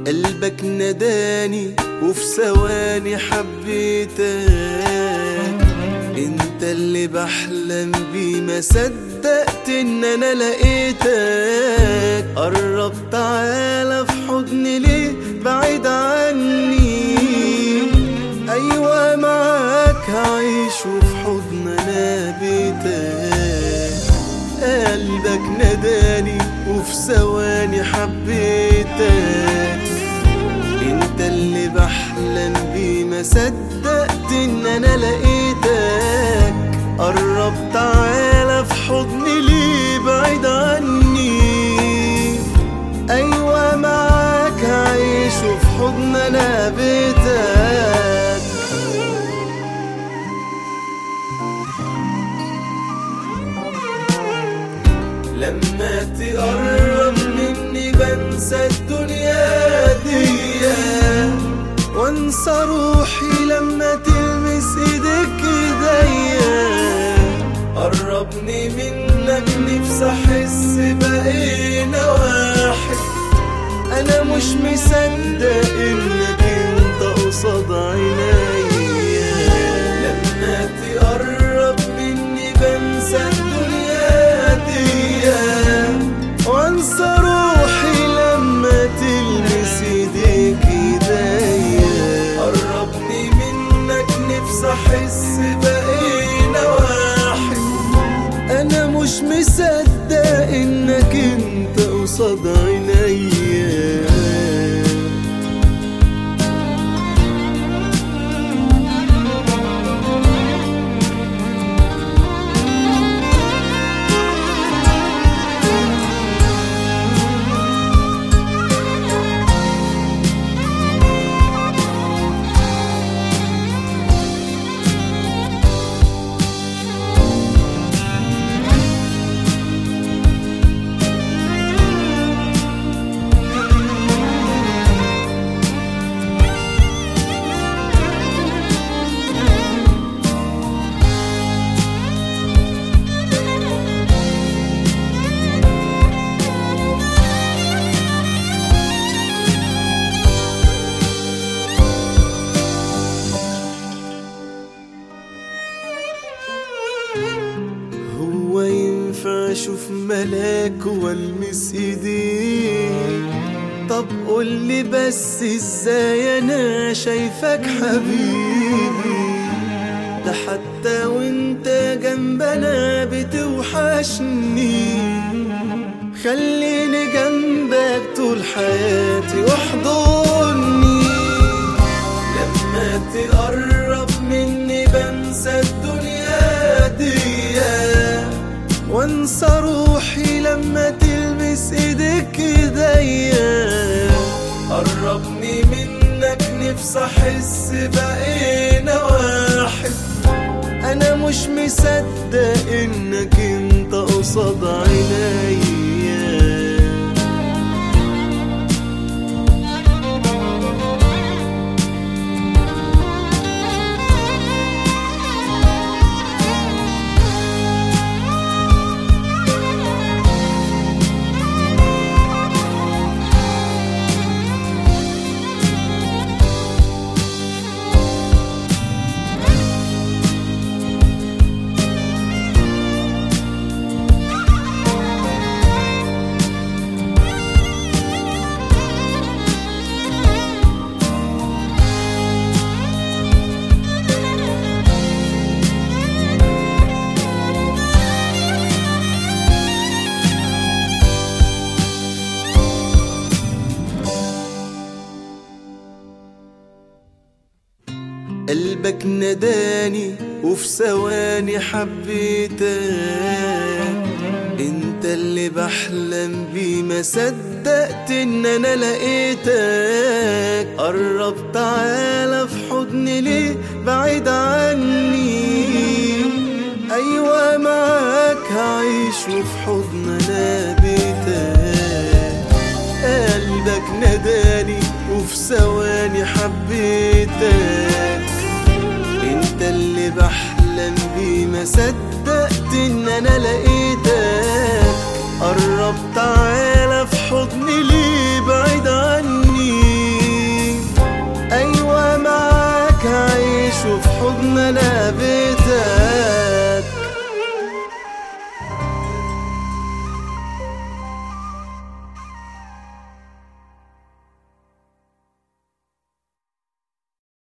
قلبك نداني وفي ثواني حبيتك انت اللي بحلم بيه ما صدقت ان انا لقيتك قرب تعالى في حضني ليه بعيد عني ايوه معاك هعيش وفي حضن انا بيتك قلبك نداني وفي ثواني حبيتك انت اللي بحلم بيه ما صدقت ان انا لقيتك قرب تعالى في حضني ليه بعيد عني ايوه معاك هعيش وفي حضن انا بيتك لما تقرب مني بنسى الدنيا دي وانسى روحي لما تلمس ايدك ايديا قربني منك نفسي احس بقينا واحد انا مش مصدق انك انت قصاد عينيا لما تقرب مني بنسى الدنيا دي وانسى روحي لما تلمس ايديك ايديا قربني منك نفسي احس بقينا واحد انا مش مصدق انك انت قصاد عينيا هو ينفع اشوف ملاك والمس ايديك طب قولي بس ازاي انا شايفك حبيبي ده حتى وانت جنبنا بتوحشني خليني جنبك طول حياتي واحضني لما تقرب مني بنسى الدنيا دي وانسى روحي لما تلمس ايدك ايديا قربني منك نفسي احس بقينا واحد انا مش مصدق انك انت قصاد عينيا قلبك نداني وفي ثواني حبيتك انت اللي بحلم بيه ما صدقت ان انا لقيتك قرب تعالى في حضني ليه بعيد عني ايوه معاك هعيش وفي حضن انا بيتك قلبك نداني وفي ثواني حبيتك انت اللي بحلم بيه ما صدقت ان انا لقيتك قربت